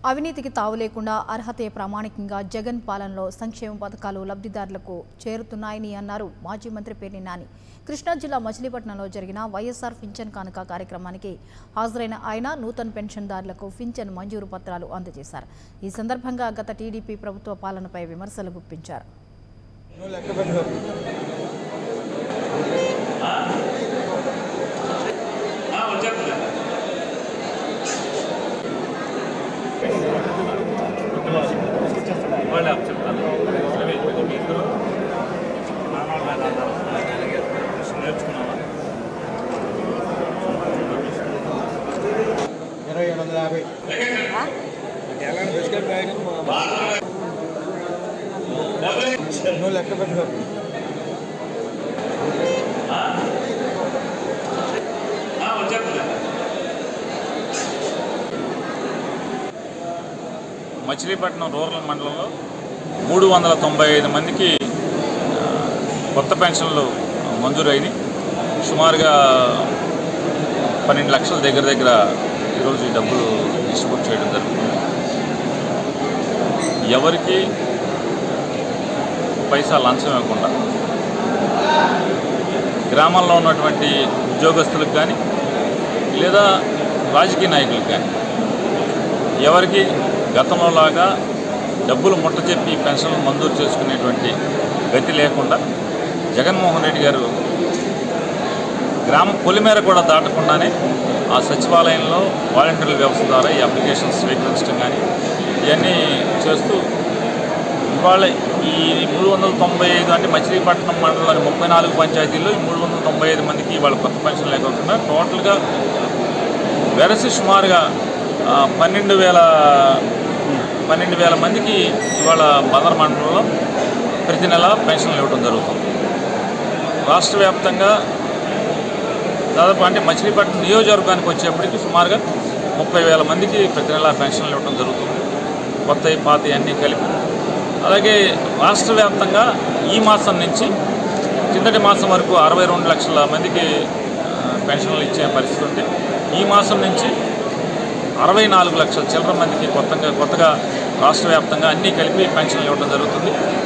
అవినీతికి తావు లేకుండా అర్హతే ప్రామాణికంగా జగన్ పాలనలో సంక్షేమ పథకాలు లబ్ధిదారులకు చేరుతున్నాయని అన్నారు మాజీ మంత్రి పేర్ని నాని కృష్ణా జిల్లా మచిలీపట్నంలో జరిగిన వైఎస్ఆర్ పింఛన్ కానుక కార్యక్రమానికి హాజరైన ఆయన నూతన పెన్షన్దారులకు పింఛన్ మంజూరు పత్రాలు అందజేశారు ఈ సందర్భంగా గత టీడీపీ ప్రభుత్వ పాలనపై విమర్శలు గుప్పించారు నువ్వు లెక్క పెట్టుకో వాళ్ళు చెప్తాను సరే మీ ఇద్దరు నాన్నోళ్ళ మీద ఆధారం. నేర్చుకున్నావా ఇరవై ఏడు వందల యాభై నువ్వు లెక్క పెట్టుకో మచిలీపట్నం రూరల్ మండలంలో మూడు వందల తొంభై ఐదు మందికి ఆ, కొత్త పెన్షన్లు మంజూరైనవి సుమారుగా పన్నెండు లక్షల దగ్గర దగ్గర ఈరోజు ఈ డబ్బులు డిస్ట్రిబ్యూట్ చేయడం జరుగుతుంది ఎవరికి పైసా లంచం ఇవ్వకుండా గ్రామంలో ఉన్నటువంటి ఉద్యోగస్తులకు కానీ లేదా రాజకీయ నాయకులకు కానీ ఎవరికి గతంలో లాగా డబ్బులు ముట్ట చెప్పి పెన్షన్లు మంజూరు చేసుకునేటువంటి గతి లేకుండా జగన్మోహన్ రెడ్డి గారు గ్రామ పొలిమేర కూడా దాటకుండానే ఆ సచివాలయంలో వాలంటీర్ల వ్యవస్థ ద్వారా ఈ అప్లికేషన్స్ స్వీకరించడం కానీ ఇవన్నీ చేస్తూ ఇవాళ ఈ మూడు వందల తొంభై ఐదు అంటే మచిలీపట్నం మండలంలోని ముప్పై నాలుగు పంచాయతీల్లో ఈ మూడు వందల తొంభై ఐదు మందికి ఇవాళ కొత్త పెన్షన్ లేకుండా టోటల్గా వెరసి సుమారుగా ఆ, పన్నెండు వేల పన్నెండు వేల మందికి ఇవాళ మదర్ మండలంలో ప్రతి నెల పెన్షన్లు ఇవ్వడం జరుగుతుంది రాష్ట్ర వ్యాప్తంగా దాదాపు అంటే మచిలీపట్నం నియోజకవర్గానికి వచ్చేప్పటికి సుమారుగా ముప్పై వేల మందికి ప్రతి నెల పెన్షన్లు ఇవ్వడం జరుగుతుంది కొత్త పాత అన్నీ కలిపి అలాగే రాష్ట్ర వ్యాప్తంగా ఈ మాసం నుంచి కిందటి మాసం వరకు అరవై రెండు లక్షల మందికి ఆ, పెన్షన్లు ఇచ్చే పరిస్థితి ఉంది ఈ మాసం నుంచి అరవై నాలుగు లక్షల చిల్లర మందికి కొత్తగా కొత్తగా రాష్ట్ర వ్యాప్తంగా అన్నీ కలిపి పెన్షన్లు ఇవ్వడం జరుగుతుంది